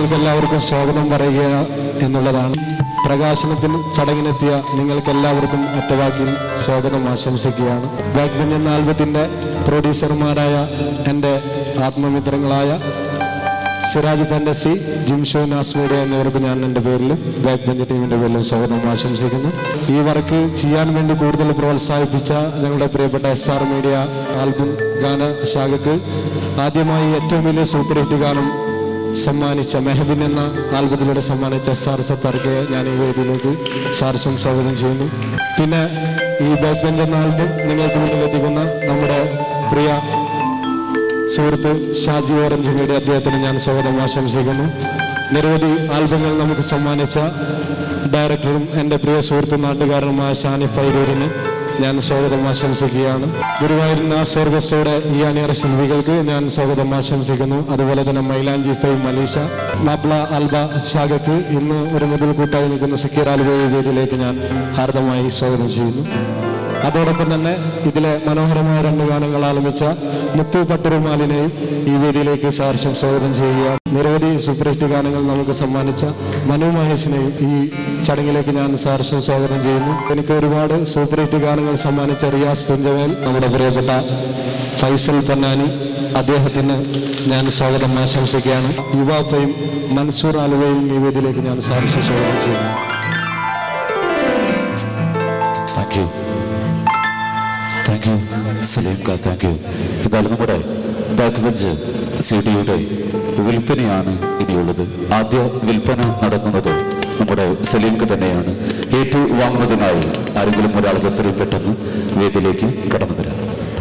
നിങ്ങൾക്ക് എല്ലാവർക്കും സ്വാഗതം പറയുക എന്നുള്ളതാണ് പ്രകാശനത്തിന് ചടങ്ങിനെത്തിയ നിങ്ങൾക്ക് എല്ലാവർക്കും ഒറ്റവാക്കിൽ സ്വാഗതം ആശംസിക്കുകയാണ് ബാക്ക് ബെഞ്ച് എന്ന ആൽബത്തിൻ്റെ പ്രൊഡ്യൂസർമാരായ എൻ്റെ ആത്മമിത്രങ്ങളായ സിറാജ് ഫാൻറ്റസി ജിംഷോ നാസ് മീഡിയ എന്നിവർക്ക് ഞാൻ എൻ്റെ പേരിലും ബാക്ക് ബെഞ്ച് ടീമിൻ്റെ പേരിലും സ്വാഗതം ആശംസിക്കുന്നു ഈ വർക്ക് ചെയ്യാൻ വേണ്ടി കൂടുതൽ പ്രോത്സാഹിപ്പിച്ച ഞങ്ങളുടെ പ്രിയപ്പെട്ട എസ് ആർ മീഡിയ ആൽബം ഗാന ശാഖക്ക് ആദ്യമായി ഏറ്റവും വലിയ സൂപ്പർ ഹിറ്റ് ഗാനം സമ്മാനിച്ച മെഹബിൻ എന്ന ആൽബത്തിലൂടെ സമ്മാനിച്ച സാർ സത്താർക്ക് ഞാൻ ഈ വേദിയിലേക്ക് സാർസും സ്വാഗതം ചെയ്യുന്നു പിന്നെ ഈ ബാക്ക് ബെഞ്ച് എന്ന ആൽബം നിങ്ങൾക്ക് മുന്നിലെത്തിക്കുന്ന നമ്മുടെ പ്രിയ സുഹൃത്ത് ഷാജി ഓറഞ്ച് മീഡിയ അദ്ദേഹത്തിന് ഞാൻ സ്വാഗതം ആശംസിക്കുന്നു നിരവധി ആൽബങ്ങൾ നമുക്ക് സമ്മാനിച്ച ഡയറക്ടറും എൻ്റെ പ്രിയ സുഹൃത്തും നാട്ടുകാരനുമായ ഷാനി ഫൈരൂരിന് ഞാൻ സ്വാഗതം ആശംസിക്കുകയാണ് ഗുരുവായൂരിന് സ്വർഗസ്റ്റോടെ ഈ അണിയറ ശില്പികൾക്ക് ഞാൻ സ്വാഗതം ആശംസിക്കുന്നു അതുപോലെ തന്നെ മൈലാഞ്ചി ഫൈ മലീഷ മാപ്ല ആൽബ ശാഖയ്ക്ക് ഇന്ന് ഒരു മുതൽക്കൂട്ടായി നിൽക്കുന്ന സക്കീർ ആൽബയെ വേദിയിലേക്ക് ഞാൻ ഹാർദമായി സ്വാഗതം ചെയ്യുന്നു അതോടൊപ്പം തന്നെ ഇതിലെ മനോഹരമായ രണ്ട് ഗാനങ്ങൾ ആലപിച്ച മുത്തു പട്ടുറുമാലിനെയും ഈ വേദിയിലേക്ക് സാർശം സ്വാഗതം ചെയ്യുകയാണ് നിരവധി സൂപ്പർ ഹിറ്റ് ഗാനങ്ങൾ നമുക്ക് സമ്മാനിച്ച മനു മഹേഷിനെയും ഈ ചടങ്ങിലേക്ക് ഞാൻ സാർശം സ്വാഗതം ചെയ്യുന്നു എനിക്ക് ഒരുപാട് സൂപ്പർ ഹിറ്റ് ഗാനങ്ങൾ സമ്മാനിച്ച റിയാസ് പെഞ്ചവേൽ നമ്മുടെ പ്രിയപ്പെട്ട ഫൈസൽ പൊന്നാനി അദ്ദേഹത്തിന് ഞാൻ സ്വാഗതം ആശംസിക്കുകയാണ് യുവാപ്പയും മൻസൂർ ആലുവയും ഈ വേദിയിലേക്ക് ഞാൻ സാർശം സ്വാഗതം ചെയ്യുന്നു thank you thank you Saleem ക താങ്ക് യു ഇതാണ് നമ്മുടെ ബാക്ക് ബെഞ്ച് സി ഡിയുടെ വിൽപ്പനയാണ് ഇനിയുള്ളത് ആദ്യ വിൽപ്പന നടത്തുന്നത് നമ്മുടെ സലീംക്ക് തന്നെയാണ് ഏറ്റു വാങ്ങുന്നതിനായി ആരെങ്കിലും ഒരാൾക്ക് എത്രയും പെട്ടെന്ന് വേദിയിലേക്ക് കടന്നു തരാം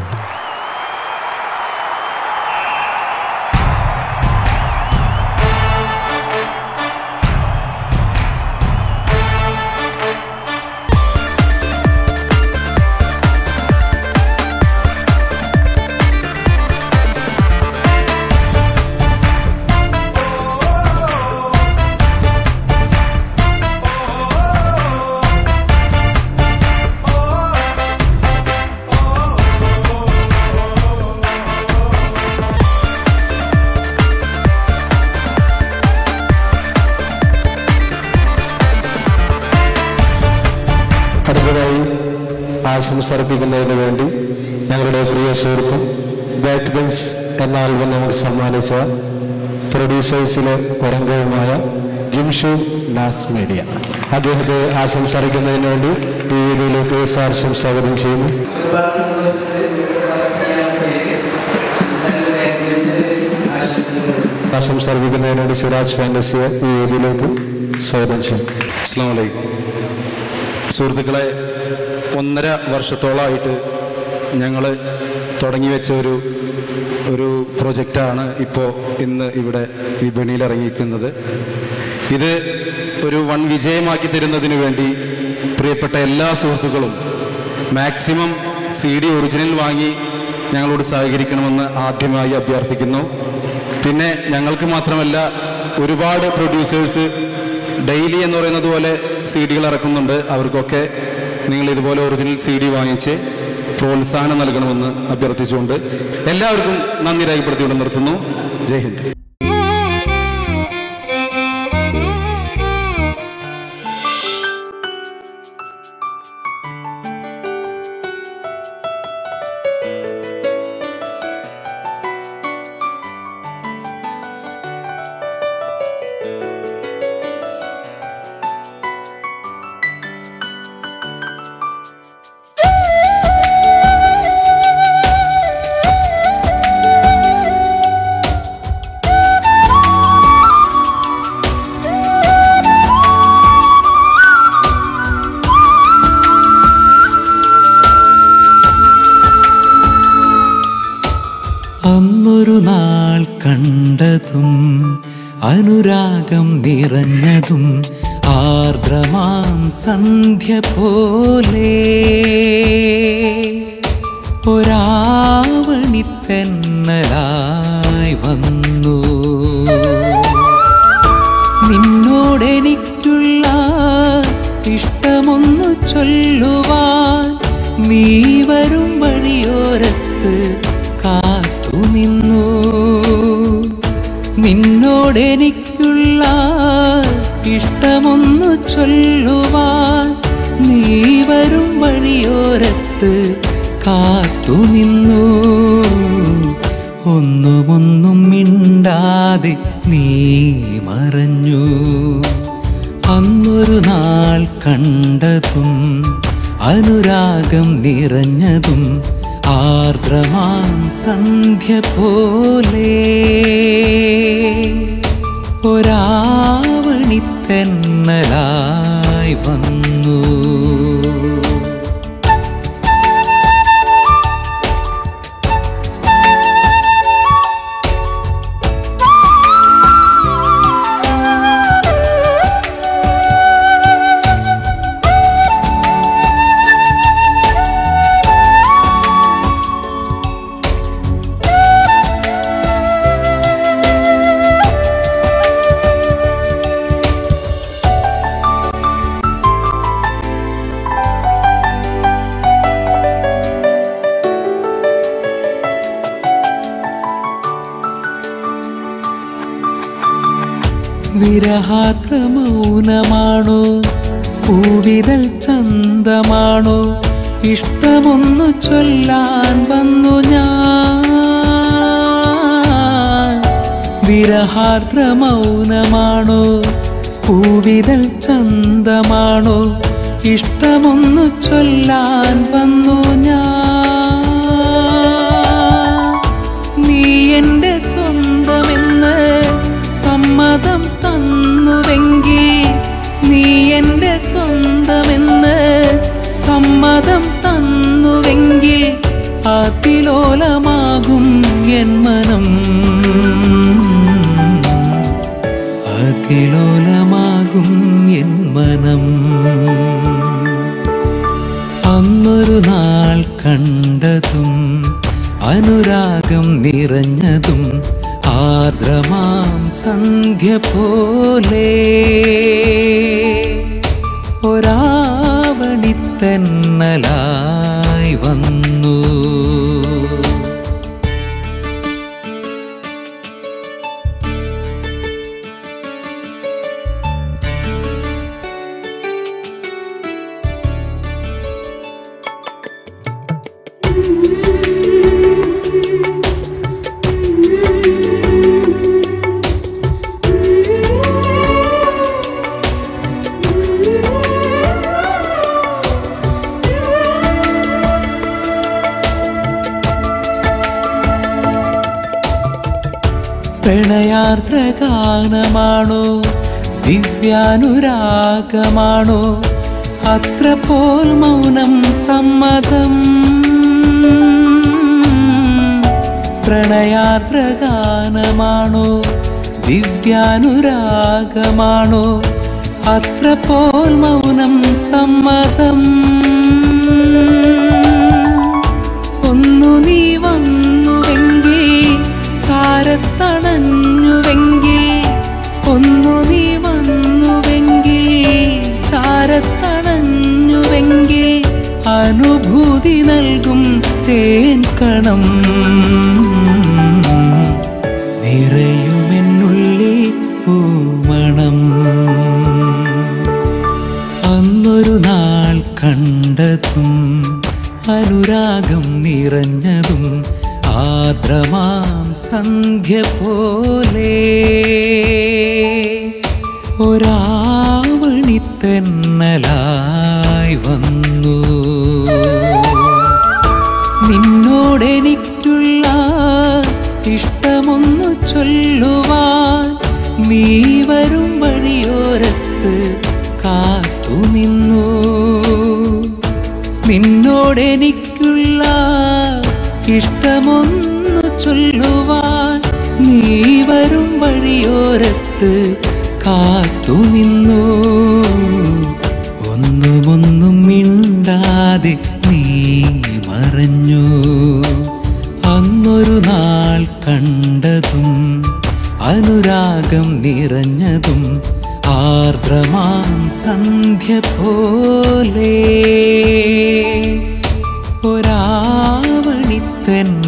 അടുത്തതായി ആശംസ അർപ്പിക്കുന്നതിന് വേണ്ടി ഞങ്ങളുടെ പ്രിയ സുഹൃത്തും ബാക്ക് ബെഞ്ച് എന്ന ആൽബം നമുക്ക് സമ്മാനിച്ച പ്രൊഡ്യൂസേഴ്സിലെ ഒരംഗവുമായ ജിംഷു നാസ് മീഡിയ അദ്ദേഹത്തെ ആശംസ അറിയിക്കുന്നതിന് വേണ്ടി ഈ വേദിയിലേക്ക് സാർശം സ്വാഗതം ചെയ്യുന്നു ആശംസ അർപ്പിക്കുന്നതിന് വേണ്ടി സിറാജ് ഫാൻറ്റസിയെ ഈ വേദിയിലേക്ക് സ്വാഗതം ചെയ്യും അസ്സാം വലൈക്കും സുഹൃത്തുക്കളെ ഒന്നര വർഷത്തോളമായിട്ട് ഞങ്ങൾ തുടങ്ങി വെച്ച ഒരു ഒരു പ്രൊജക്റ്റാണ് ഇപ്പോൾ ഇന്ന് ഇവിടെ വിപണിയിൽ ഇറങ്ങിയിരിക്കുന്നത് ഇത് ഒരു വൺ വിജയമാക്കി തരുന്നതിന് വേണ്ടി പ്രിയപ്പെട്ട എല്ലാ സുഹൃത്തുക്കളും മാക്സിമം സി ഡി ഒറിജിനൽ വാങ്ങി ഞങ്ങളോട് സഹകരിക്കണമെന്ന് ആദ്യമായി അഭ്യർത്ഥിക്കുന്നു പിന്നെ ഞങ്ങൾക്ക് മാത്രമല്ല ഒരുപാട് പ്രൊഡ്യൂസേഴ്സ് ഡെയിലി എന്ന് പറയുന്നത് പോലെ സി ഡികൾ ഇറക്കുന്നുണ്ട് അവർക്കൊക്കെ നിങ്ങൾ ഇതുപോലെ ഒറിജിനൽ സി ഡി വാങ്ങിച്ച് പ്രോത്സാഹനം നൽകണമെന്ന് അഭ്യർത്ഥിച്ചുകൊണ്ട് എല്ലാവർക്കും നന്ദി രേഖപ്പെടുത്തിക്കൊണ്ട് നിർത്തുന്നു ജയ് ഹിന്ദ് അന്നൊരു നാൾ കണ്ടതും അനുരാഗം നിറഞ്ഞതും ആർദ്രമാം സന്ധ്യ പോലെ ഒരാവണിത്തെന്നലായി വന്നു നിന്നോടെനിക്കുള്ള ഇഷ്ടമൊന്നു ചൊല്ലുവാൻ നീ വരും വഴിയോരത്ത് കാത്തുനിന്നു നിന്നോടെനിക്കുള്ള ഇഷ്ടമൊന്നു ചൊല്ലുവാൻ നീ വരും വഴിയോരത്ത് കാത്തുനിന്നു ഒന്നുമൊന്നും മിണ്ടാതെ നീ മറഞ്ഞു അന്നൊരു നാൾ കണ്ടതും അനുരാഗം നിറഞ്ഞതും ആർദ്രമാം സന്ധ്യ പോലെ ഒരാവണിത്തെന്നലായി വന്നു വിരഹാത്ത മൗനമാണോ പൂവിതൽ ചന്തമാണോ ഇഷ്ടമൊന്നു ചൊല്ലാൻ വന്നു ഞാൻ വിരഹാർദ്ര മൗനമാണോ പൂവിതൽ ചന്തമാണോ ഇഷ്ടമൊന്നു ചൊല്ലാൻ വന്നു ഞാൻ നീ എൻ്റെ സ്വന്തമെന്ന് സമ്മതം തന്നുവെങ്കിൽ നീ എൻ്റെ സ്വന്തമെന്ന് സമ്മതം തന്നുവെങ്കിൽ അതിലോലമാകും എൻ മനം അതിലോലമാകും എൻ മനം അന്നൊരു നാൾ കണ്ടതും അനുരാഗം നിറഞ്ഞതും ആർദ്രമാം സന്ധ്യ പോലെ ഒരാവണിത്തെന്നലായി വന്നു പ്രണയാർദ്ര ഗാനമാണോ ദിവ്യാനുരാഗമാണോ അത്ര പോൽ മൗനം സമ്മതം പ്രണയാർദ്ര ഗാനമാണോ ദിവ്യാനുരാഗമാണോ അത്ര പോൽ മൗനം സമ്മതം ഒന്നു നീ വന്നുവെങ്കിൽ ചാരത്തണഞ്ഞുവെങ്കിൽ ഒന്നു നീ വന്നുവെങ്കിൽ ചാരത്തണഞ്ഞുവെങ്കിൽ അനുഭൂതി നൽകും തേൻ കണം നിറയുമെന്നുള്ളിൽ പൂമണം അന്നൊരു നാൾ കണ്ടതും അനുരാഗം നിറഞ്ഞതും ആർദ്രമാം സന്ധ്യ പോലെ ഒരാവണിത്തെന്നലായി വന്നു നിന്നോടെനിക്കുള്ള ഇഷ്ടമൊന്നു ചൊല്ലുവാൻ നീ വരും വഴിയോരത്ത് കാത്തുനിന്നു നിന്നോടെനിക്കുള്ള ഇഷ്ടമൊന്നു ചൊല്ലുവാൻ നീ വരും വഴിയോരത്ത് കാത്തുനിന്നു ഒന്നുമൊന്നും മിണ്ടാതെ നീ മറഞ്ഞു അന്നൊരു നാൾ കണ്ടതും അനുരാഗം നിറഞ്ഞതും ആർദ്രമാം സന്ധ്യ പോലെ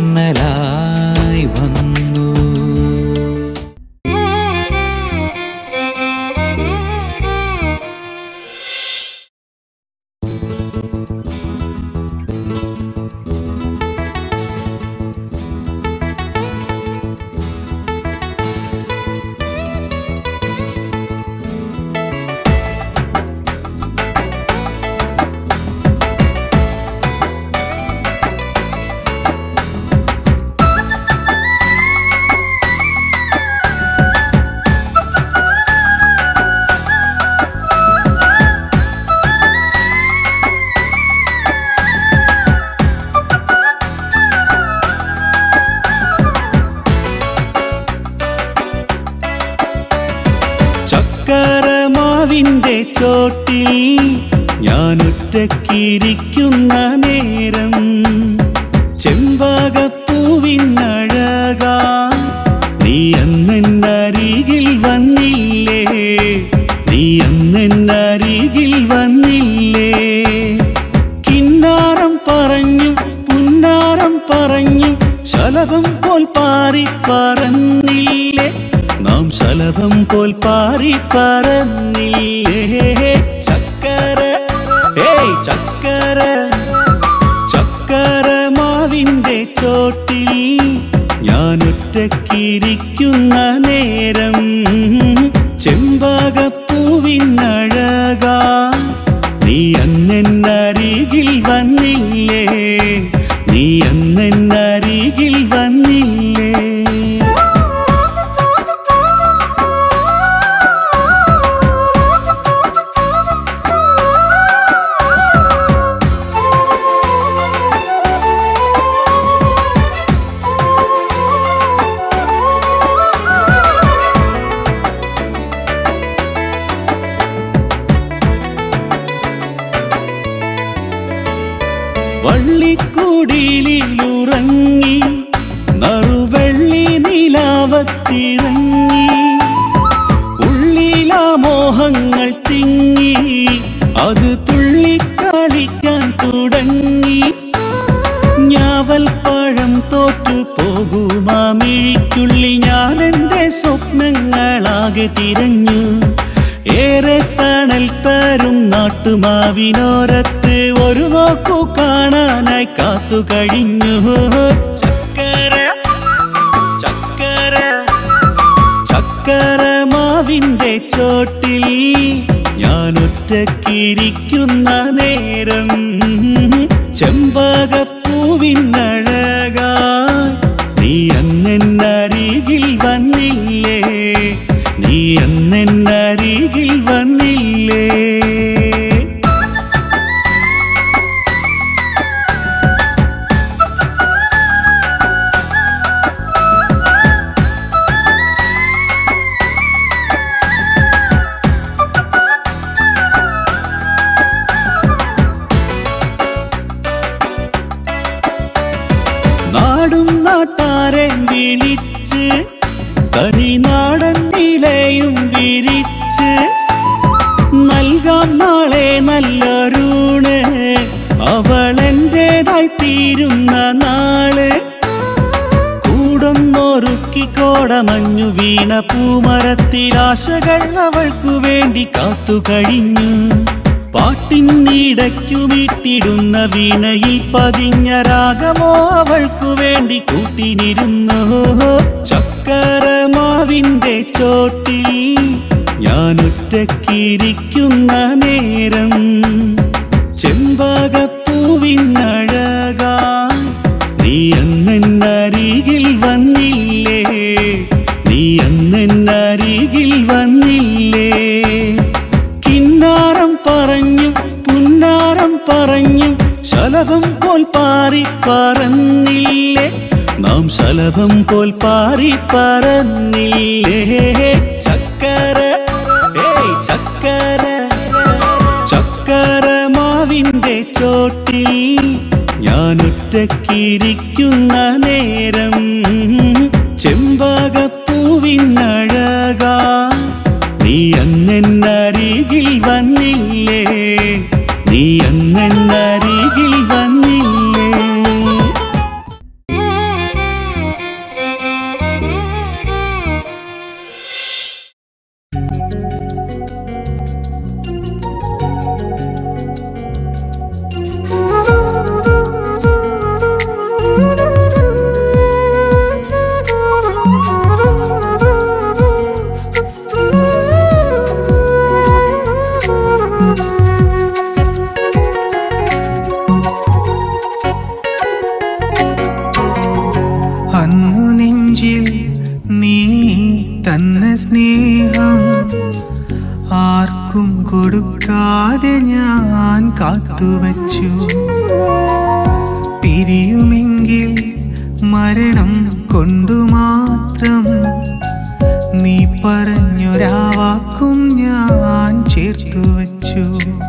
ഒരാവണിത്തെന്നലായി വന്നു ചക്കരമാവിൻ്റെ ചോട്ടിൽ ഞാൻ ഒറ്റക്കിരിക്കുന്ന നേരം ചെമ്പകപ്പൂവിനഴകാ നീ അന്നെന്നരികിൽ വന്നില്ലേ നീ അന്നെന്നരികിൽ വന്നില്ലേ കിന്നാരം പറഞ്ഞു പുന്നാരം പറഞ്ഞു ശലഭം പോൽ പാറി പറന്നില്ലേ നാം ശലഭം പോൽ പാറി പറന്നില്ലേ ചക്കര ഏയ് ചക്കര ചക്കരമാവിൻ്റെ ചോട്ടിൽ ഞാൻ ഒറ്റക്കിരിക്കുന്ന നേരം ചെമ്പകപ്പൂവിനഴകാ നീ അന്നെന്നരികിൽ വന്നില്ലേ നീ അന്നെന്നരികിൽ വന്നില്ലേ വള്ളിക്കുടിലുറങ്ങി നറുവെള്ളി നിലാവത്തിറങ്ങി ഉള്ളിലാ മോഹങ്ങൾ തിങ്ങി അത് തുള്ളിക്കളിക്കാൻ തുടങ്ങി ഞാവൽ പഴം തോറ്റു പോകുമാ മിഴിക്കുള്ളിൽ ഞാൻ എൻ്റെ സ്വപ്നങ്ങളാകെ തിരഞ്ഞു ഏറെ തണൽ തരും നാട്ടുമാവിനോരത്ത് ഒരു നോക്കു കാണാനായി കാത്തു കഴിഞ്ഞു ചക്കര ചക്കര ചക്കരമാവിൻ്റെ ചോട്ടിൽ ഞാൻ ഒറ്റക്കിരിക്കുന്ന നേരം ചെമ്പകപ്പൂവിനഴകാ നീ അന്നെന്നരികിൽ വന്നില്ലേ നീ അന്നെന്നരികിൽ വന്നില്ലേ നാടും നാട്ടാരെ വിളിച്ച് തനി നാടൻ നിലയും വിരിച്ച് നൽകാം നാളെ നല്ലൊരൂണ് അവൾ എന്റേതായി തീരുന്ന നാള് കൂടൊന്നൊരുക്കി കോടമഞ്ഞു വീണ പൂമരത്തിൽ ആശകൾ അവൾക്കു വേണ്ടി കാത്തു കഴിഞ്ഞു പാട്ടിനിടയ്ക്കുമിട്ടിടുന്ന വീണയിൽ പതിഞ്ഞ രാഗമോ അവൾക്കു വേണ്ടി കൂട്ടിനിരുന്നു ചക്കരമാവിൻ്റെ ചോട്ടിൽ ഞാൻ ഒറ്റക്കിരിക്കുന്ന നേരം ചെമ്പകപ്പൂവിനഴകാ നീ അന്നെന്നരികിൽ വന്നില്ലേ നീ അന്നെന്നരികിൽ വന്നില്ലേ കിന്നാരം പറഞ്ഞു പുന്നാരം പറഞ്ഞു ശലഭം പോൽ പാറി പറന്നില്ലേ നാം ശലഭം പോൽ പാറി പറന്നില്ലേ ചക്കര ഏയ് ചക്കര ചക്കരമാവിൻ്റെ ചോട്ടിൽ ഞാൻ ഒറ്റക്കിരിക്കുന്ന നേരം ചെമ്പകപ്പൂവിനഴകാ നീ അന്നെന്നരികിൽ വന്നില്ലേ നീ അന്നെന്നരികിൽ വന്നില്ലേ അന്നു നെഞ്ചിൽ നീ തന്ന സ്നേഹം ആർക്കും കൊടുക്കാതെ ഞാൻ കാത്തുവച്ചു പിരിയുമെങ്കിൽ മരണം കൊണ്ടു മാത്രം നീ പറഞ്ഞൊരാവാക്കും ചേർത്തു വച്ചു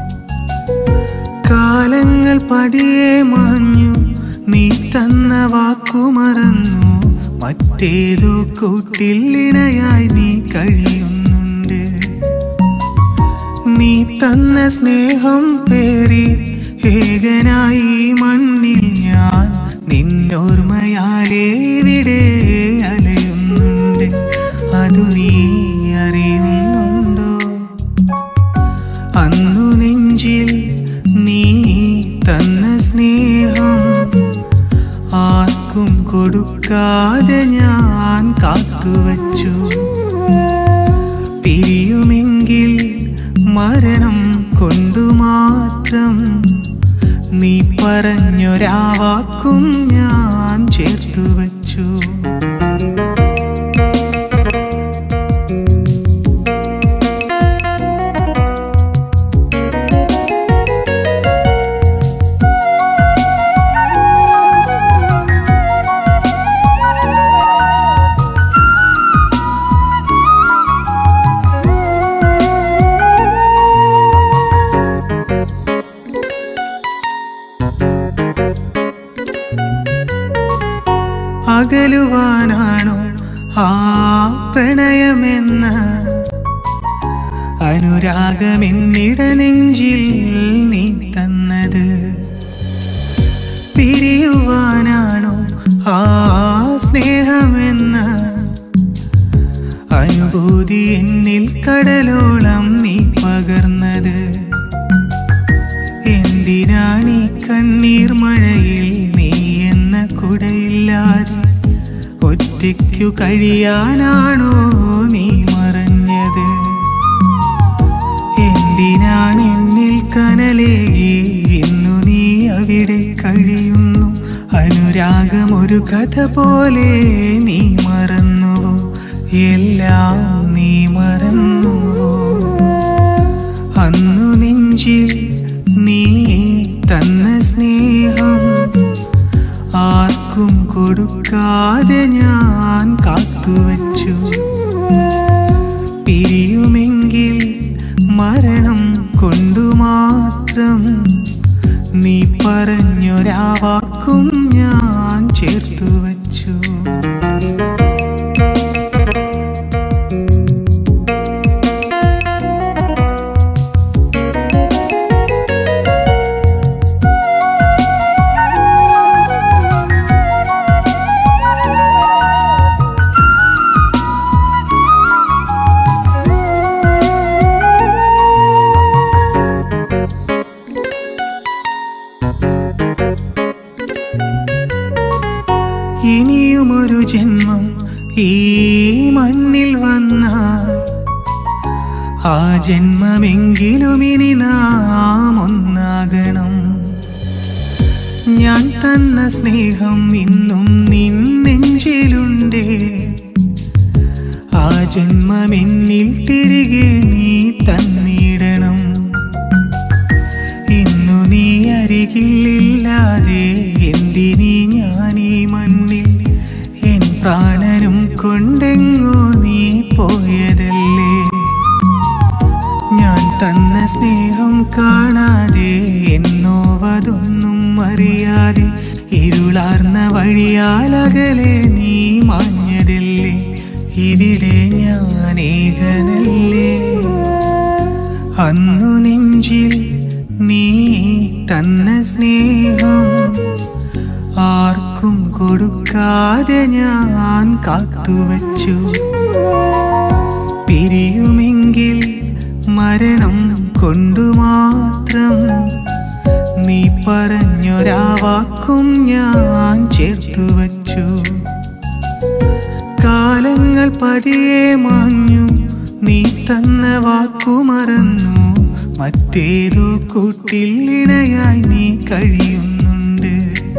കാലങ്ങൾ പതിയെ മാഞ്ഞു നീ തന്ന വാക്കു മറന്നു മറ്റേതോ കൂട്ടിൽ ഇണയായി നീ കഴിയുന്നുണ്ട് നീ തന്ന സ്നേഹം പേറി ഏകനായി ഈ മണ്ണിൽ ഞാൻ നിന്നോർമ്മയാലേ ഇവിടെ അലയുന്നുണ്ട് അതു നീ അറിയുന്നുണ്ടോ അന്നു നെഞ്ചിൽ നീ തന്ന സ്നേഹം ആർക്കും കൊടുക്കാതെ ഞാൻ കാത്തുവച്ചു പിരിയുമെങ്കിൽ മരണം കൊണ്ടു മാത്രം നീ പറഞ്ഞൊരാവാക്കും ഞാൻ ചേർത്തു വച്ചു അകലുവാനാണോ ആ പ്രണയമെന്ന അനുരാഗമെന്നിട നെഞ്ചിൽ നീ തന്നത് പിരിയുവാനാണോ ആ സ്നേഹമെന്ന അനുഭൂതി എന്നിൽ കടലോളം നീ പകർന്നത് എന്തിനാണീ കണ്ണീർ മഴയിൽ നീ എന്ന കുടയില്ലാതെ ഒറ്റയ്ക്കു കഴിയാനാണോ നീ മറഞ്ഞത് എന്തിനാണ് എന്നിൽ കനലേകി ഇന്നു നീ അവിടെ കഴിയുന്നു അനുരാഗം ഒരു കഥ പോലെ നീ മറന്നുവോ എല്ലാം നീ മറന്നുവോ അന്നു നെഞ്ചിൽ നീ തന്ന സ്നേഹം ആർക്കും കൊടുക്കാതെ ഞാൻ കാത്തുവച്ചു പിരിയുമെങ്കിൽ മരണം കൊണ്ടു മാത്രം നീ പറഞ്ഞൊരാവാക്കും ഞാൻ ചേർത്തു വച്ചു ഇനിയുമൊരു ജന്മം ഈ മണ്ണിൽ വന്നാൽ ആ ജന്മമെങ്കിലും ഇനി നാം ഒന്നാകണം ഞാൻ തന്ന സ്നേഹം ഇന്നും നിൻ നെഞ്ചിലുണ്ടേ ആ ജന്മമെന്നിൽ തിരികെ നീ തന്നിടണം ഇന്നു നീ അരികിലില്ലാതെ എന്തിനീ ഞാൻ ഈ മണ്ണിൽ എൻ പ്രാണനും കൊണ്ടെങ്ങോ നീ പോയതല്ലേ ഞാൻ തന്ന സ്നേഹം കാണാതെ എന്നോവതൊന്നും അറിയാതെ ഇരുളാർന്ന വഴിയാലകലെ നീ മാഞ്ഞതല്ലേ ഇവിടെ ഞാൻ ഏകനല്ലേ അന്നു നെഞ്ചിൽ നീ തന്ന സ്നേഹം ആർക്കും കൊടുക്കാതെ ഞാൻ കാത്തുവച്ചു പിരിയുമെങ്കിൽ മരണം കൊണ്ടു മാത്രം നീ പറഞ്ഞൊരാവാക്കും ഞാൻ ചേർത്തു വച്ചു കാലങ്ങൾ പതിയെ മാഞ്ഞു നീ തന്ന വാക്കു മറന്നു മറ്റേതോ കൂട്ടിൽ ഇണയായി നീ കഴിയുന്നുണ്ട്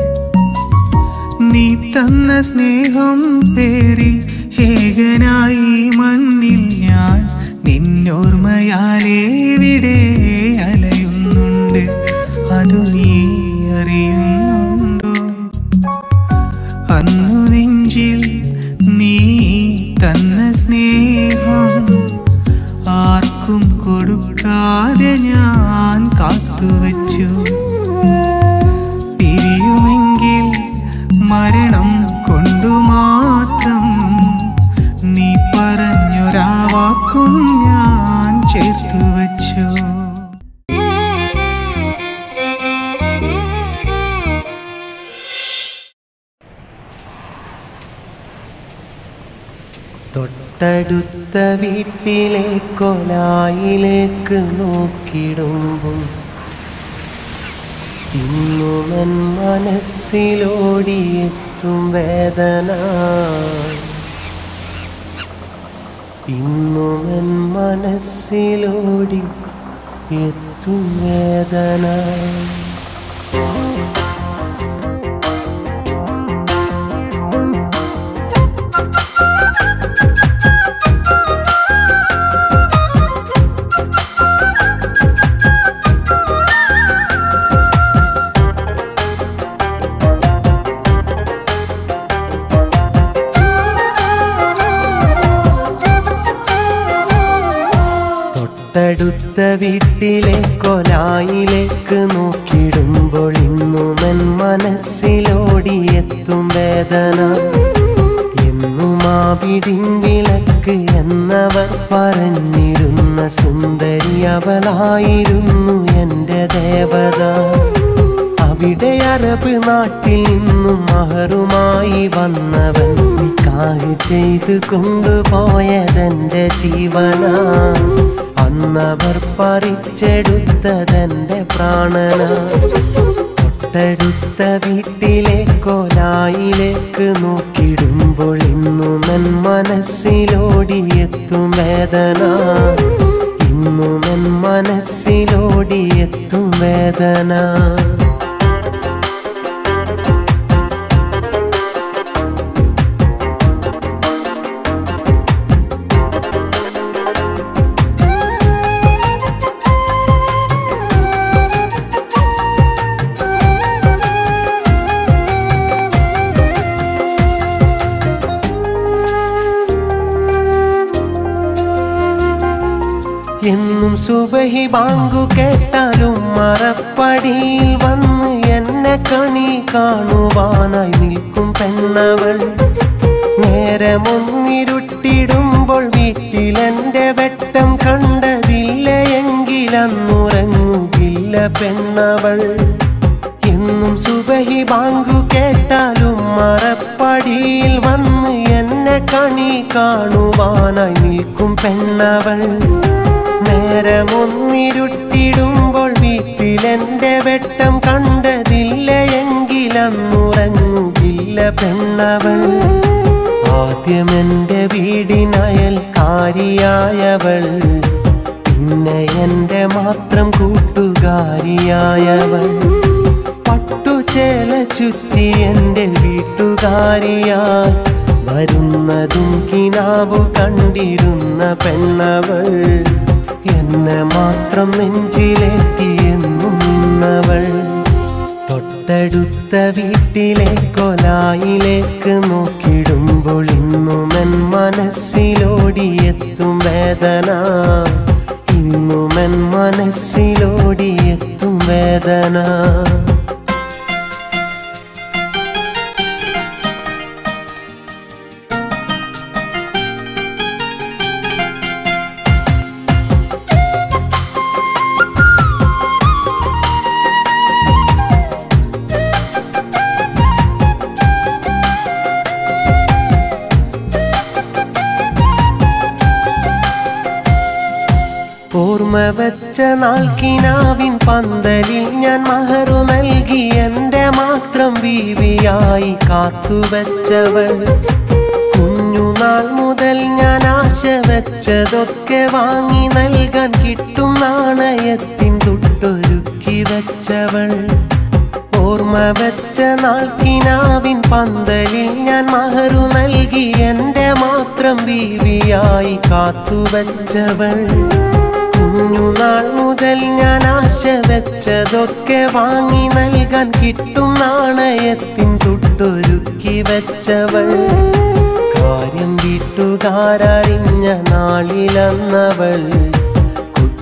നീ തന്ന സ്നേഹം പേറി ഏകനായി ഈ മണ്ണിൽ ഞാൻ നിന്നോർമ്മയാലേ ഇവിടെ അലയുന്നുണ്ട് അതു നീ അറിയുന്നുണ്ടോ അന്നു നെഞ്ചിൽ നീ തന്ന സ്നേഹം ആർക്കും ആർക്കും കൊടുക്കാതെ ഞാൻ കാത്തുവച്ചു പിരിയുമെങ്കിൽ മരണം കൊണ്ടു മാത്രം നീ പറഞ്ഞൊരാ വാക്കും ഞാൻ ചേർത്തു വച്ചു തൊട്ടടുത്ത വീട്ടിലെ കൊലായിലേക്ക് നോക്കിടുമ്പോൾ ഇന്നുമൻ മനസ്സിലോടിയെത്തും വേദന ഇന്നുമൻ മനസ്സിലോടി എത്തും വേദന തൊട്ടടുത്ത വീട്ടിലെ കൊലായിലേക്ക് നോക്കിടുമ്പോൾ ഇന്നുമൻ മനസ്സിലോടിയെത്തും വേദന എന്നും ആ വീടിൻ വിളക്ക് എന്നവർ പറഞ്ഞിരുന്ന സുന്ദരി അവളായിരുന്നു എൻ്റെ ദേവത അവിടെ അറബ് നാട്ടിൽ നിന്നും മഹറുമായി വന്നവൻ നിക്കാഹ് ചെയ്ത് കൊണ്ടുപോയതെന്റെ ജീവന അന്നവർ പറിച്ചെടുത്തതെന്റെ പ്രാണന തൊട്ടടുത്ത വീട്ടിലെ കോലായിലേക്ക് നോക്കിടുമ്പോൾ ഇന്നും എൻ മനസ്സിലോടിയെത്തും വേദന ഇന്നും എൻ മനസ്സിലോടിയെത്തും വേദന എന്നും സുബഹി ബാങ്കു കേട്ടാലും മറപ്പടിയിൽ വന്ന് എന്നെ കണി കാണുവാനായി നിൽക്കും പെണ്ണവൾ നേരമൊന്നിരുട്ടിടുമ്പോൾ വീട്ടിലെന്റെ വെട്ടം കണ്ടതില്ല എങ്കിലന്നുറങ്ങുകില്ല പെണ്ണവൾ എന്നും സുബഹി ബാങ്കു കേട്ടാലും മറപ്പടിയിൽ വന്ന് എന്നെ കണി കാണുവാനായി നിൽക്കും പെണ്ണവൾ നേരമൊന്നിരുട്ടിടുമ്പോൾ വീട്ടിലെന്റെ വെട്ടം കണ്ടതില്ല എങ്കിലന്നുറങ്ങുകില്ല പെണ്ണവൾ ആദ്യം എന്റെ വീടിനയൽക്കാരിയായവൾ പിന്നെ എന്റെ മാത്രം കൂട്ടുകാരിയായവൾ പട്ടുചേല ചുറ്റി എന്റെ വീട്ടുകാരിയായി വരുന്നതും കിനാവു കണ്ടിരുന്ന പെണ്ണവൾ എന്നെ മാത്രം നെഞ്ചിലേറ്റിയെന്നും നിന്നവൾ തൊട്ടടുത്ത വീട്ടിലെ കൊലായിലേക്ക് നോക്കിടുമ്പോൾ ഇന്നും എൻ മനസ്സിലോടിയെത്തും വേദന ഇന്നും എൻ മനസ്സിലോടിയെത്തും വേദന ഓർമ്മ വെച്ച നാൾക്കിനാവിൻ പന്തലിൽ ഞാൻ മഹറു നൽകി എന്റെ മാത്രം ബീവിയായി കാത്തുവച്ചവൾ കുഞ്ഞുനാൾ മുതൽ ഞാൻ ആശ വെച്ചതൊക്കെ വാങ്ങി നൽകാൻ കിട്ടും നാണയത്തിൻ തൊട്ടൊരുക്കി വെച്ചവൾ ഓർമ്മ വെച്ച നാൾക്കിനാവിൻ പന്തലിൽ ഞാൻ മഹറു നൽകി എന്റെ മാത്രം ബീവിയായി കാത്തുവച്ചവൾ കുഞ്ഞുനാൾ മുതൽ ഞാൻ ആശ വെച്ചതൊക്കെ വാങ്ങി നൽകാൻ കിട്ടും നാണയത്തിൻ തൊട്ടൊരുക്കി വെച്ചവൾ കാര്യം വീട്ടുകാരറിഞ്ഞ നാളിലന്നവൾ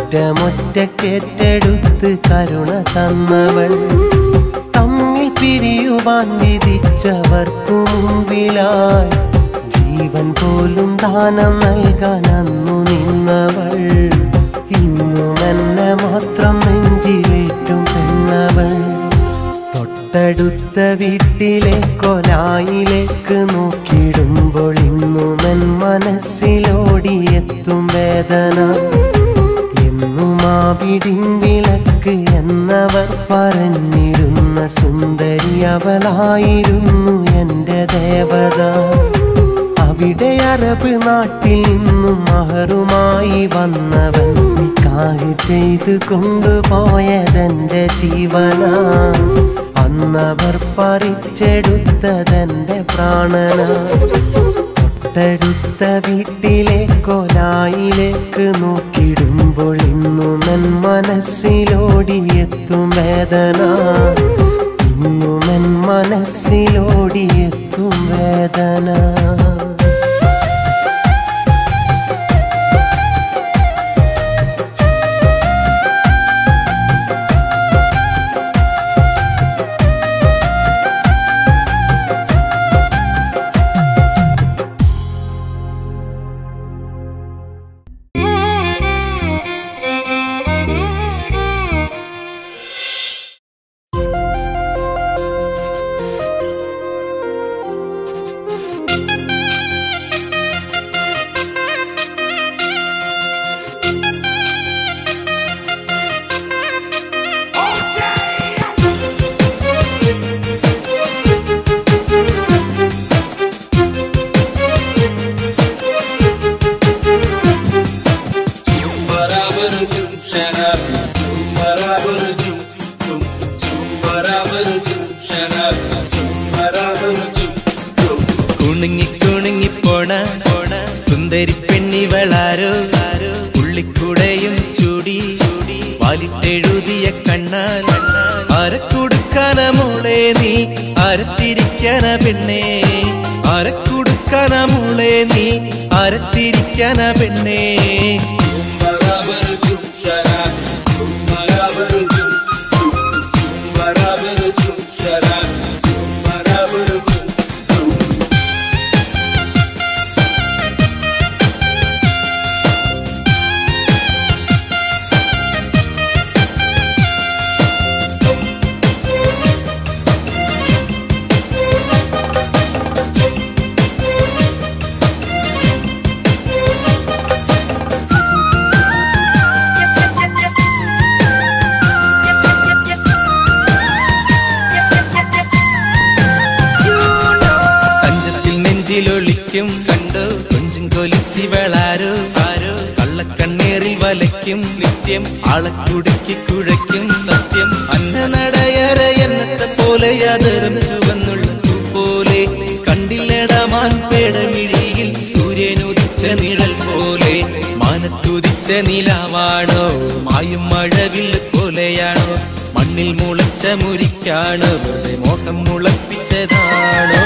കുറ്റമൊറ്റക്കെറ്റെടുത്ത് കരുണ തന്നവൾ തമ്മിൽ പിരിയുവാൻ വിധിച്ചവർക്കു മുമ്പിലായി ജീവൻ പോലും ദാനം നൽകാൻ അന്നു നിന്നവൾ ഇന്നും എന്നെ മാത്രം നെഞ്ചിലേറ്റും പെണ്ണവൾ തൊട്ടടുത്ത വീട്ടിലെ കൊലായിലേക്ക് നോക്കിയിടുമ്പോൾ ഇന്നും എൻ മനസ്സിലോടിയെത്തും വേദന എന്നും ആ വിടിൻ വിളക്ക് എന്നവർ പറഞ്ഞിരുന്ന സുന്ദരി അവളായിരുന്നു എൻ്റെ ദേവത അവിടെ അറബ് നാട്ടിൽ നിന്നും മഹറുമായി വന്നവൻ നിക്കാഹ് ചെയ്ത് കൊണ്ടുപോയതെന്റെ ജീവന അന്നവർ പറിച്ചെടുത്തതെന്റെ പ്രാണന തൊട്ടടുത്ത വീട്ടിലെ കൊലായിലേക്ക് നോക്കിടുമ്പോൾ ഇന്നും എൻ മനസ്സിലോടിയെത്തും വേദന ഇന്നും എൻ മനസ്സിലോടിയെത്തും വേദന കുണുങ്ങി കുണുങ്ങി പോണ പോണ സുന്ദരി പെണ്ണിവളാരോ പുള്ളിക്കൂടെയും ചൂടി വാലിട്ടെഴുതിയ കണ്ണാൽ അരക്കുടുക്കാന മോളെ നീ അരത്തിരിക്കാന പെണ്ണേ അരക്കുടുക്കാന മോളെ നീ അരത്തിരിക്കാന പെണ്ണേ തഞ്ചത്തിൽ നെഞ്ചിലൊളിക്കും കണ്ടോ കൊഞ്ചും കൊലിസിവളാരോ ആരോ കള്ളക്കണ്ണീറിൽ വലയ്ക്കും നിത്യം ആളക്കുടുക്കി കുഴയ്ക്കും സത്യം അന്ന നടയറ എന്നത്തെ പോലെ യാതരം ചുവന്നുള്ള പൂ പോലെ കണ്ടില്ലടമാൻ പേടമിഴിയിൽ സൂര്യനുദിച്ച നിഴൽ പോലെ മാനത്തുദിച്ച നിലാവാണോ മായും മഴവിൽ പോലെയാണോ മണ്ണിൽ മുളച്ച മുരിക്കാണോ വെറുതെ മോഹം മുളപ്പിച്ചതാണോ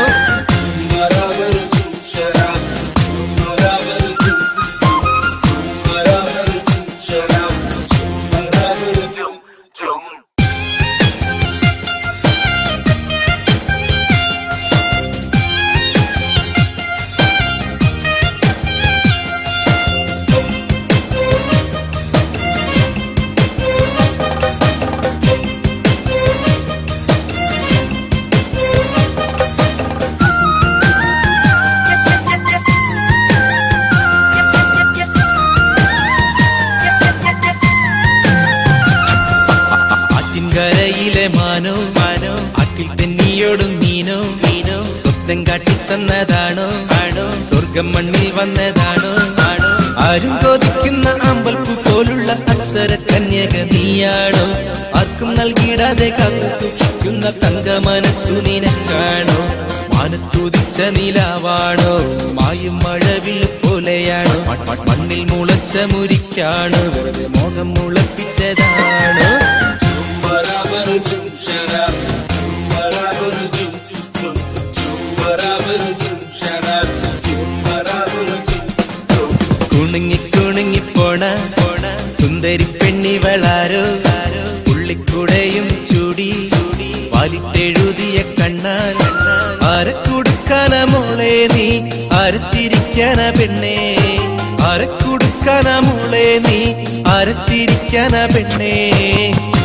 ആറ്റിൻകരയിലെ മാനോ മാനോ ആറ്റിൽ തെന്നിയോടും മീനോ മീനോ സ്വപ്നം കാട്ടിത്തന്നതാണോ ആണോ സ്വർഗം മണ്ണിൽ വന്നതാണോ ആണോ ആരും കൊതിക്കുന്ന അമ്പൽപ്പു പോലുള്ള അപ്സര കന്യക നീയാണോ ആർക്കും നൽകിയിടാതെ കാത്തു സൂക്ഷിക്കുന്ന തങ്ക മനസ്സു നിനക്കാണോ മാനത്തുദിച്ച നിലാവാണോ മായും മഴവിൽ പോലെയാണോ മ- മ- മണ്ണിൽ മുളച്ച മുരിക്കാണോ വെറുതെ മോഹം മുളപ്പിച്ചതാണോ കുണുങ്ങി കുണുങ്ങി പോണ പോണ സുന്ദരി പെണ്ണിവളാരോ പുള്ളിക്കൂടെയും ചൂടി വാലിട്ടെഴുതിയ കണ്ണാൽ ആരക്കുടുക്കാന മോളെ നീ ആരത്തിരിക്കാന പെണ്ണേ ആരക്കുടുക്കാന മോളെ നീ ആരത്തിരിക്കാന പെണ്ണേ